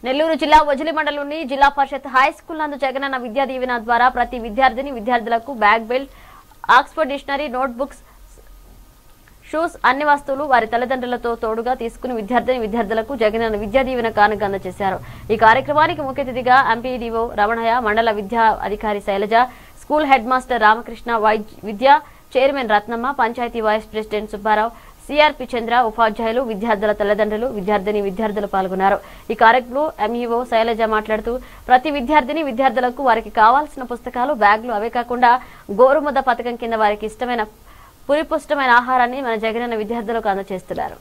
నెల్లూరు జిల్లా వజిలి మండలంలోని జిల్లా పరిషత్ హై స్కూల్ నందు జగనన్న విద్యా దీవెన ద్వారా ప్రతి విద్యార్థిని విద్యార్థులకు bag belt Oxford dictionary note books shoes అన్ని వస్తువులు వారి తల్లిదండ్రులతో తోడుగా తీసుకుని విద్యార్థిని విద్యార్థులకు జగనన్న విద్యా దీవెన కానుక అందజేశారు ఈ కార్యక్రమానికి ముఖ్య అతిథిగా ఎంపీడీఓ రమణయ్య మండల విద్యా అధికారి Sailaja school head master Ramakrishna వైద్య విద్యా chairman Ratnamma panchayat vice president Subbarao CRP Chandra ఉపాధ్యాయులు విద్యార్థుల తల్లిదండ్రులు విద్యార్థిని విద్యార్థులు పాల్గొన్నారు ఈ కార్యక్రమంలో ఎంఈఓ శైలజ మాట్లాడుతూ ప్రతి విద్యార్థిని విద్యార్థులకు వారికి కావాల్సిన పుస్తకాలు బ్యాగులు అవే కాకుండా గోరుముద్ద పథకం కింద వారికి ఇష్టమైన పురిపుష్టమైన ఆహారాన్ని మన జగనన్న విద్యార్థులకు అందజేస్తున్నారు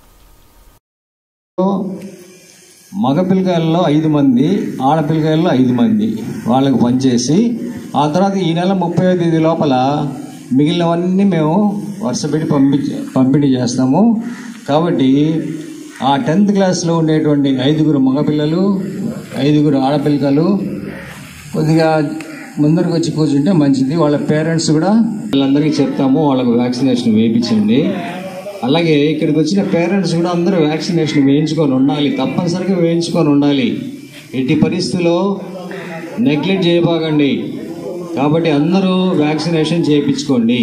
మగ పిల్లకాయల్లో ఐదు మంది ఆడపిల్లకాయల్లో ఐదు మంది వాళ్ళకి పనిచేసి ఆ తర్వాత ఈ నెల ముప్పై తేదీ లోపల మిగిలినవన్నీ మేము వరుస పెట్టి పంపి పంపిణీ చేస్తాము కాబట్టి ఆ టెన్త్ క్లాస్లో ఉండేటువంటి ఐదుగురు మగపిల్లలు ఐదుగురు ఆడపిల్లలు కొద్దిగా ముందరకు వచ్చి కూర్చుంటే మంచిది వాళ్ళ పేరెంట్స్ కూడా వాళ్ళందరికీ చెప్తాము వాళ్ళకు వ్యాక్సినేషన్ వేయించండి అలాగే ఇక్కడికి వచ్చిన పేరెంట్స్ కూడా అందరూ వ్యాక్సినేషన్ వేయించుకొని ఉండాలి తప్పనిసరిగా వేయించుకొని ఉండాలి ఎట్టి పరిస్థితుల్లో నెగ్లెక్ట్ చేయబాకండి కాబట్టి అందరూ వ్యాక్సినేషన్ చేయించుకోండి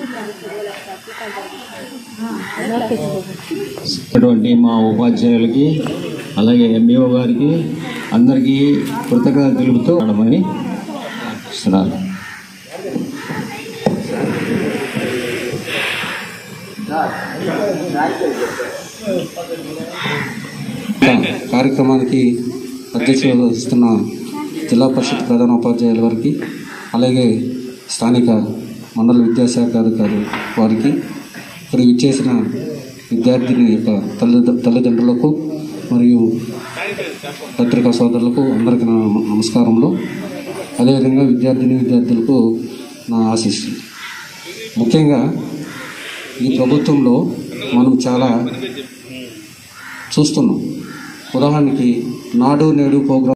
అటువంటి మా ఉపాధ్యాయులకి అలాగే ఎంఈఓ గారికి అందరికీ కృతజ్ఞత తెలుపుతూ ఉండమని ఇస్తున్నాను కార్యక్రమానికి అధ్యక్షత వహిస్తున్న జిల్లా పరిషత్ ప్రధాన ఉపాధ్యాయుల వారికి అలాగే స్థానిక మండల విద్యాశాఖ అధికారి వారికి ఇక్కడ ఇచ్చేసిన విద్యార్థిని యొక్క తల్లి తల్లిదండ్రులకు మరియు పత్రికా సోదరులకు అందరికీ నా నమస్కారములు అదేవిధంగా విద్యార్థిని విద్యార్థులకు నా ఆశీస్సులు ముఖ్యంగా ఈ ప్రభుత్వంలో మనం చాలా చూస్తున్నాం ఉదాహరణకి నాడు నేడు ప్రోగ్రాం